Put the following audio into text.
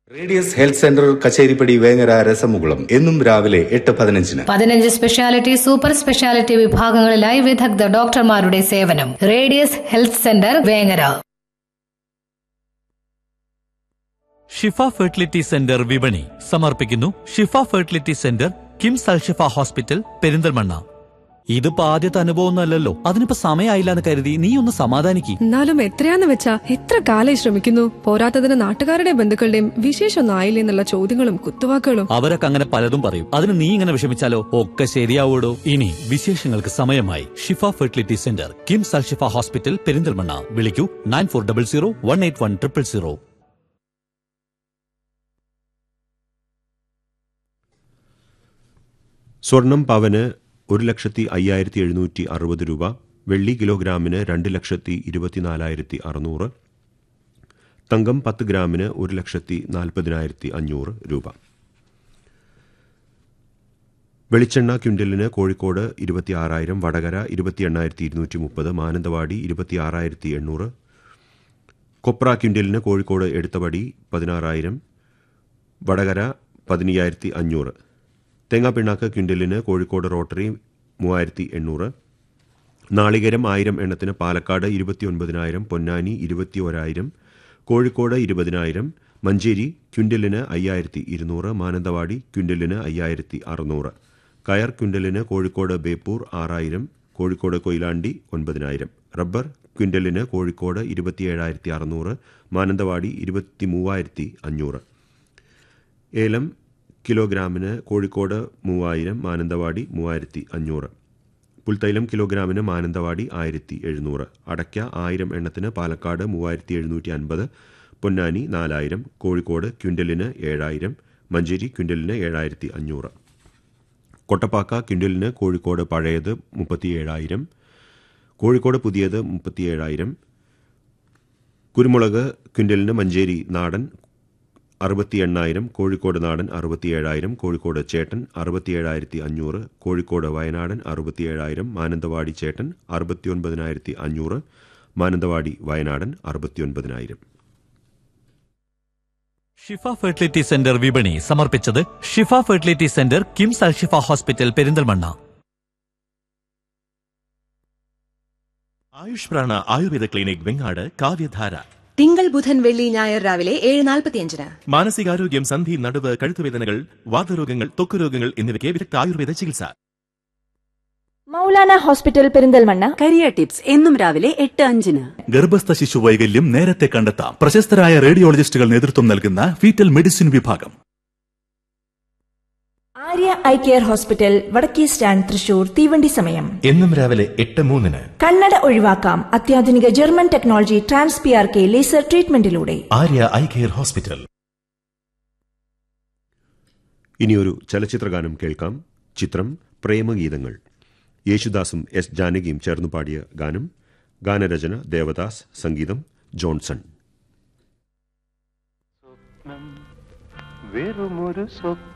radius health centre Kacheripadi Vengara രസമുകുളം എന്നും രാവിലെ എട്ട് പതിനഞ്ചിന് പതിനഞ്ച് സ്പെഷ്യാലിറ്റി സൂപ്പർ സ്പെഷ്യാലിറ്റി വിഭാഗങ്ങളിലായി വിദഗ്ധ ഡോക്ടർമാരുടെ സേവനം radius health centre Vengara Shifa fertility centre വിപണി സമർപ്പിക്കുന്നു Shifa fertility centre KIMS Alshifa hospital Perinthalmanna ഇതിപ്പോ ആദ്യത്തെ അനുഭവമൊന്നുമല്ലല്ലോ അതിനിപ്പോ സമയമായില്ല എന്ന് കരുതി നീ ഒന്ന് സമാധാനിക്ക് എന്നാലും എത്രയാന്ന് വെച്ചാ എത്ര കാലായി ശ്രമിക്കുന്നു പോരാത്തതിന് നാട്ടുകാരുടെയും ബന്ധുക്കളുടെയും വിശേഷമൊന്നും ആയില്ലേ എന്നുള്ള ചോദ്യങ്ങളും കുത്തുവാക്കുകളും അവരൊക്കെ അങ്ങനെ പലതും പറയും അതിന് നീ ഇങ്ങനെ വിഷമിച്ചാലോ ഒക്കെ ശരിയാവൂടോ ഇനി വിശേഷങ്ങൾക്ക് സമയമായി Shifa fertility centre KIMS Alshifa hospital Perinthalmanna വിളിക്കൂ nine four double zero one eight one triple zero സ്വർണം പവന് ഒരു ലക്ഷത്തി അയ്യായിരത്തി എഴുന്നൂറ്റി അറുപത് രൂപ വെള്ളി കിലോഗ്രാമിന് രണ്ട് ലക്ഷത്തി ഇരുപത്തിനാലായിരത്തി അറുന്നൂറ് തങ്കം പത്ത് ഗ്രാമിന് ഒരു ലക്ഷത്തി നാൽപ്പതിനായിരത്തി അഞ്ഞൂറ് രൂപ വെളിച്ചെണ്ണ ക്വിൻ്റലിന് കോഴിക്കോട് ഇരുപത്തിയാറായിരം വടകര ഇരുപത്തി എണ്ണായിരത്തി ഇരുന്നൂറ്റി മുപ്പത് മാനന്തവാടി ഇരുപത്തിയാറായിരത്തി എണ്ണൂറ് കൊപ്ര ക്വിൻ്റലിന് കോഴിക്കോട് എടുത്തപടി പതിനാറായിരം വടകര പതിനയ്യായിരത്തി അഞ്ഞൂറ് തേങ്ങാപ്പിണ്ണാക്ക് ക്വിൻ്റലിന് കോഴിക്കോട് റോട്ടറി മൂവായിരത്തി എണ്ണൂറ് നാളികേരം ആയിരം എണ്ണത്തിന് പാലക്കാട് ഇരുപത്തിയൊൻപതിനായിരം പൊന്നാനി ഇരുപത്തി ഒരായിരം കോഴിക്കോട് ഇരുപതിനായിരം മഞ്ചേരി ക്വിൻ്റലിന് അയ്യായിരത്തി ഇരുന്നൂറ് മാനന്തവാടി ക്വിൻ്റലിന് അയ്യായിരത്തി അറുന്നൂറ് കയർ ക്വിൻ്റലിന് കോഴിക്കോട് ബേപ്പൂർ ആറായിരം കോഴിക്കോട് കൊയിലാണ്ടി ഒൻപതിനായിരം റബ്ബർ ക്വിൻ്റലിന് കോഴിക്കോട് ഇരുപത്തിയേഴായിരത്തി അറുന്നൂറ് മാനന്തവാടി ഇരുപത്തി മൂവായിരത്തി അഞ്ഞൂറ് ഏലം കിലോഗ്രാമിന് കോഴിക്കോട് മൂവായിരം മാനന്തവാടി മൂവായിരത്തി അഞ്ഞൂറ് പുൽത്തൈലം കിലോഗ്രാമിന് മാനന്തവാടി ആയിരത്തി എഴുന്നൂറ് അടയ്ക്ക ആയിരം എണ്ണത്തിന് പാലക്കാട് മൂവായിരത്തി എഴുന്നൂറ്റി അൻപത് പൊന്നാനി നാലായിരം കോഴിക്കോട് ക്വിൻ്റലിന് ഏഴായിരം മഞ്ചേരി ക്വിൻ്റലിന് ഏഴായിരത്തി അഞ്ഞൂറ് കൊട്ടപ്പാക്ക ക്വിൻ്റലിന് കോഴിക്കോട് പഴയത് മുപ്പത്തിയേഴായിരം കോഴിക്കോട് പുതിയത് മുപ്പത്തിയേഴായിരം കുരുമുളക് ക്വിൻ്റലിന് മഞ്ചേരി നാടൻ അറുപത്തി എണ്ണായിരം കോഴിക്കോട് നാടൻ അറുപത്തിയേഴായിരം കോഴിക്കോട് ചേട്ടൻ അറുപത്തിയേഴായിരത്തി അഞ്ഞൂറ് കോഴിക്കോട് വയനാടൻ അറുപത്തിയേഴായിരം മാനന്തവാടി ചേട്ടൻ അറുപത്തിയൊൻപതിനായിരത്തി അഞ്ഞൂറ് മാനന്തവാടി വയനാടൻ അറുപത്തിയൊൻപതിനായിരം ഷിഫ ഫെർട്ടിലിറ്റി സെന്റർ വിപണി സമർപ്പിച്ചത് Shifa fertility centre KIMS Alshifa hospital Perinthalmanna Ayush Prana Ayurveda clinic Vengad കാവ്യധാര തിങ്കൾ ബുധൻ വെള്ളി ഞായർ രാവിലെ ഏഴ് നാൽപ്പത്തിയഞ്ചിന് മാനസികാരോഗ്യം സന്ധി നടുവ് കഴുത്തുവേദനകൾ വാതരോഗങ്ങൾ ത്വക്കുരോഗങ്ങൾ എന്നിവയ്ക്ക് വിദഗ്ധ ആയുർവേദ ചികിത്സ Maulana hospital Perinthalmanna career tips എന്നും രാവിലെ എട്ട് അഞ്ചിന് ഗർഭസ്ഥ ശിശു വൈകല്യം നേരത്തെ കണ്ടെത്താം പ്രശസ്തരായ റേഡിയോളജിസ്റ്റുകൾ നേതൃത്വം നൽകുന്ന ഫീറ്റൽ മെഡിസിൻ വിഭാഗം ആര്യ ഐ കെയർ ഹോസ്പിറ്റൽ വടക്കേ സ്റ്റാൻഡ് തൃശൂർ തീവണ്ടി സമയം എന്നും രാവിലെ എട്ട് മൂന്നിന് കണ്ണട ഒഴിവാക്കാം അത്യാധുനിക German technology trans P R K laser ട്രീറ്റ്മെന്റിലൂടെ ആര്യ ഐ കെയർ ഹോസ്പിറ്റൽ ഇനിയൊരു ചലച്ചിത്രഗാനം കേൾക്കാം ചിത്രം പ്രേമഗീതങ്ങൾ യേശുദാസും എസ് ജാനകിയും ചേർന്നു പാടിയ ഗാനം ഗാനരചന ദേവദാസ് സംഗീതം ജോൺസൺ വെറുമൊരു സ്വപ്നം